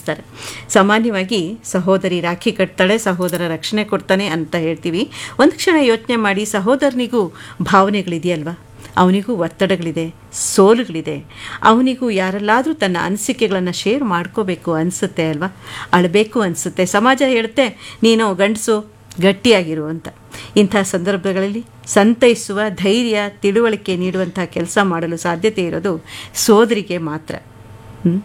ಕಳಿಸ್ತಾರೆ ಸಾಮಾನ್ಯವಾಗಿ ಸಹೋದರಿ ರಾಖಿ ಕಟ್ತಾಳೆ ಸಹೋದರ ರಕ್ಷಣೆ ಕೊಡ್ತಾನೆ ಅಂತ ಹೇಳ್ತೀವಿ ಒಂದು ಕ್ಷಣ ಯೋಚನೆ ಮಾಡಿ ಸಹೋದರನಿಗೂ ಭಾವನೆಗಳಿದೆಯಲ್ವಾ ಅವನಿಗೂ ಒತ್ತಡಗಳಿದೆ ಸೋಲುಗಳಿದೆ ಅವನಿಗೂ ಯಾರಲ್ಲಾದರೂ ತನ್ನ ಅನಿಸಿಕೆಗಳನ್ನು ಶೇರ್ ಮಾಡ್ಕೋಬೇಕು ಅನಿಸುತ್ತೆ ಅಲ್ವಾ ಅಳಬೇಕು ಅನಿಸುತ್ತೆ ಸಮಾಜ ಹೇಳುತ್ತೆ ನೀನು ಗಂಡಸು ಗಟ್ಟಿಯಾಗಿರು ಅಂತ ಇಂಥ ಸಂದರ್ಭಗಳಲ್ಲಿ ಸಂತೈಸುವ ಧೈರ್ಯ ತಿಳುವಳಿಕೆ ನೀಡುವಂಥ ಕೆಲಸ ಮಾಡಲು ಸಾಧ್ಯತೆ ಇರೋದು ಸೋದರಿಗೆ ಮಾತ್ರ ಹ್ಮ್?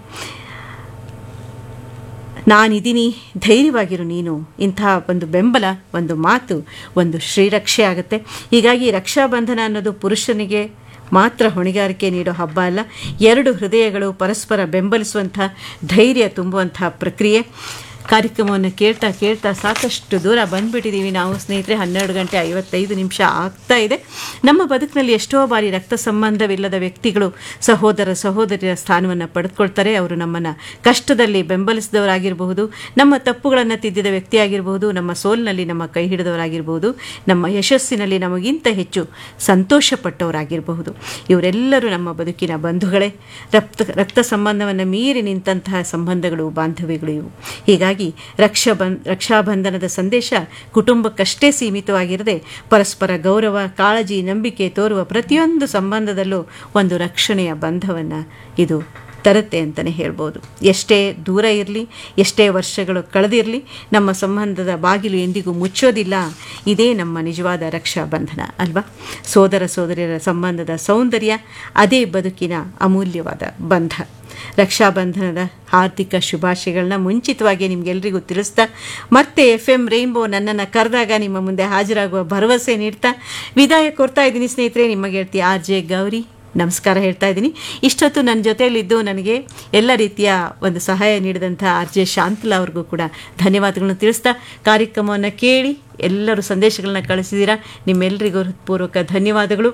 ನಾನಿದ್ದೀನಿ ಧೈರ್ಯವಾಗಿರು ನೀನು ಇಂತಹ ಒಂದು ಬೆಂಬಲ ಒಂದು ಮಾತು ಒಂದು ಶ್ರೀರಕ್ಷೆ ಆಗುತ್ತೆ ಹೀಗಾಗಿ ರಕ್ಷಾಬಂಧನ ಅನ್ನೋದು ಪುರುಷನಿಗೆ ಮಾತ್ರ ಹೊಣೆಗಾರಿಕೆ ನೀಡೋ ಹಬ್ಬ ಅಲ್ಲ ಎರಡು ಹೃದಯಗಳು ಪರಸ್ಪರ ಬೆಂಬಲಿಸುವಂಥ ಧೈರ್ಯ ತುಂಬುವಂಥ ಪ್ರಕ್ರಿಯೆ ಕಾರ್ಯಕ್ರಮವನ್ನು ಕೇಳ್ತಾ ಕೇಳ್ತಾ ಸಾಕಷ್ಟು ದೂರ ಬಂದ್ಬಿಟ್ಟಿದ್ದೀವಿ ನಾವು ಸ್ನೇಹಿತರೆ ಹನ್ನೆರಡು ಗಂಟೆ ಐವತ್ತೈದು ನಿಮಿಷ ಆಗ್ತಾ ಇದೆ ನಮ್ಮ ಬದುಕಿನಲ್ಲಿ ಎಷ್ಟೋ ಬಾರಿ ರಕ್ತ ಸಂಬಂಧವಿಲ್ಲದ ವ್ಯಕ್ತಿಗಳು ಸಹೋದರ ಸಹೋದರಿಯರ ಸ್ಥಾನವನ್ನು ಪಡೆದುಕೊಳ್ತಾರೆ ಅವರು ನಮ್ಮನ್ನು ಕಷ್ಟದಲ್ಲಿ ಬೆಂಬಲಿಸಿದವರಾಗಿರಬಹುದು ನಮ್ಮ ತಪ್ಪುಗಳನ್ನು ತಿದ್ದಿದ ವ್ಯಕ್ತಿಯಾಗಿರಬಹುದು ನಮ್ಮ ಸೋಲಿನಲ್ಲಿ ನಮ್ಮ ಕೈ ಹಿಡಿದವರಾಗಿರಬಹುದು ನಮ್ಮ ಯಶಸ್ಸಿನಲ್ಲಿ ನಮಗಿಂತ ಹೆಚ್ಚು ಸಂತೋಷಪಟ್ಟವರಾಗಿರಬಹುದು ಇವರೆಲ್ಲರೂ ನಮ್ಮ ಬದುಕಿನ ಬಂಧುಗಳೇ ರಕ್ತ ರಕ್ತ ಸಂಬಂಧವನ್ನು ಮೀರಿ ನಿಂತಹ ಸಂಬಂಧಗಳು ಬಾಂಧವ್ಯಗಳು ಇವು ಹೀಗಾಗಿ ರಕ್ಷಾಬನ್ ರಕ್ಷಾಬಂಧನದ ಸಂದೇಶ ಕುಟುಂಬಕ್ಕಷ್ಟೇ ಸೀಮಿತವಾಗಿರದೆ ಪರಸ್ಪರ ಗೌರವ ಕಾಳಜಿ ನಂಬಿಕೆ ತೋರುವ ಪ್ರತಿಯೊಂದು ಸಂಬಂಧದಲ್ಲೂ ಒಂದು ರಕ್ಷಣೆಯ ಬಂಧವನ್ನು ಇದು ತರುತ್ತೆ ಅಂತಲೇ ಹೇಳ್ಬೋದು ಎಷ್ಟೇ ದೂರ ಇರಲಿ ಎಷ್ಟೇ ವರ್ಷಗಳು ಕಳೆದಿರಲಿ ನಮ್ಮ ಸಂಬಂಧದ ಬಾಗಿಲು ಎಂದಿಗೂ ಮುಚ್ಚೋದಿಲ್ಲ ಇದೇ ನಮ್ಮ ನಿಜವಾದ ರಕ್ಷಾಬಂಧನ ಅಲ್ವಾ ಸೋದರ ಸೋದರಿಯರ ಸಂಬಂಧದ ಸೌಂದರ್ಯ ಅದೇ ಬದುಕಿನ ಅಮೂಲ್ಯವಾದ ಬಂಧ ರಕ್ಷಾಬಂಧನದ ಹಾರ್ದಿಕ ಶುಭಾಶಯಗಳನ್ನ ಮುಂಚಿತವಾಗಿ ನಿಮಗೆಲ್ಲರಿಗೂ ತಿಳಿಸ್ತಾ ಮತ್ತೆ ಎಫ್ ಎಂ ರೈನ್ಬೋ ನನ್ನನ್ನು ಕರೆದಾಗ ನಿಮ್ಮ ಮುಂದೆ ಹಾಜರಾಗುವ ಭರವಸೆ ನೀಡ್ತಾ ವಿದಾಯ ಕೊಡ್ತಾ ಇದ್ದೀನಿ ಸ್ನೇಹಿತರೆ ನಿಮ್ಮ ಗೆಳತಿ ಆರ್ ಜೆ ಗೌರಿ ನಮಸ್ಕಾರ ಹೇಳ್ತಾ ಇದ್ದೀನಿ ಇಷ್ಟೊತ್ತು ನನ್ನ ಜೊತೆಯಲ್ಲಿದ್ದು ನನಗೆ ಎಲ್ಲ ರೀತಿಯ ಒಂದು ಸಹಾಯ ನೀಡಿದಂಥ ಆರ್ ಜೆ ಶಾಂತಲಾ ಅವ್ರಿಗೂ ಕೂಡ ಧನ್ಯವಾದಗಳನ್ನು ತಿಳಿಸ್ತಾ ಕಾರ್ಯಕ್ರಮವನ್ನು ಕೇಳಿ ಎಲ್ಲರೂ ಸಂದೇಶಗಳನ್ನ ಕಳಿಸಿದ್ದೀರಾ ನಿಮ್ಮೆಲ್ಲರಿಗೂ ಹೃತ್ಪೂರ್ವಕ ಧನ್ಯವಾದಗಳು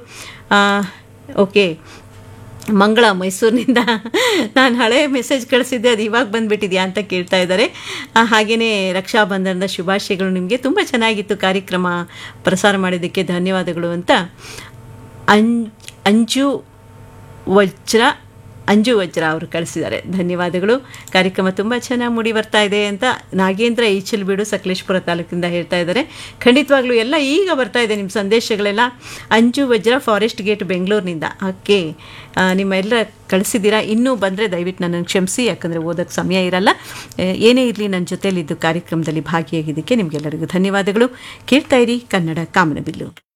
ಓಕೆ ಮಂಗಳ ಮೈಸೂರಿನಿಂದ ನಾನು ಹಳೆ ಮೆಸೇಜ್ ಕಳಿಸಿದ್ದೆ ಅದು ಇವಾಗ ಬಂದುಬಿಟ್ಟಿದೆಯಾ ಅಂತ ಕೇಳ್ತಾ ಇದ್ದಾರೆ ಹಾಗೆಯೇ ರಕ್ಷಾಬಂಧನದ ಶುಭಾಶಯಗಳು ನಿಮಗೆ ತುಂಬ ಚೆನ್ನಾಗಿತ್ತು ಕಾರ್ಯಕ್ರಮ ಪ್ರಸಾರ ಮಾಡಿದ್ದಕ್ಕೆ ಧನ್ಯವಾದಗಳು ಅಂತ ಅಂ ಅಂಜು ವಜ್ರ ಅಂಜು ವಜ್ರ ಅವರು ಕಳಿಸಿದ್ದಾರೆ ಧನ್ಯವಾದಗಳು ಕಾರ್ಯಕ್ರಮ ತುಂಬ ಚೆನ್ನಾಗಿ ಮೂಡಿ ಬರ್ತಾ ಇದೆ ಅಂತ ನಾಗೇಂದ್ರ ಈಚಲ್ಬೀಡು ಸಕಲೇಶ್ಪುರ ತಾಲೂಕಿಂದ ಹೇಳ್ತಾ ಇದ್ದಾರೆ ಖಂಡಿತವಾಗ್ಲೂ ಎಲ್ಲ ಈಗ ಬರ್ತಾ ಇದೆ ನಿಮ್ಮ ಸಂದೇಶಗಳೆಲ್ಲ ಅಂಜು ವಜ್ರ ಫಾರೆಸ್ಟ್ ಗೇಟ್ ಬೆಂಗಳೂರಿನಿಂದ ಓಕೆ ನಿಮ್ಮ ಎಲ್ಲ ಕಳಿಸಿದ್ದೀರಾ ಇನ್ನೂ ಬಂದರೆ ದಯವಿಟ್ಟು ನನ್ನನ್ನು ಕ್ಷಮಿಸಿ ಯಾಕಂದರೆ ಓದೋಕ್ಕೆ ಸಮಯ ಇರಲ್ಲ ಏನೇ ಇರಲಿ ನನ್ನ ಜೊತೆಯಲ್ಲಿದ್ದು ಕಾರ್ಯಕ್ರಮದಲ್ಲಿ ಭಾಗಿಯಾಗಿದ್ದಕ್ಕೆ ನಿಮಗೆಲ್ಲರಿಗೂ ಧನ್ಯವಾದಗಳು ಕೇಳ್ತಾ ಇರಿ ಕನ್ನಡ ಕಾಮನಬಿಲ್ಲು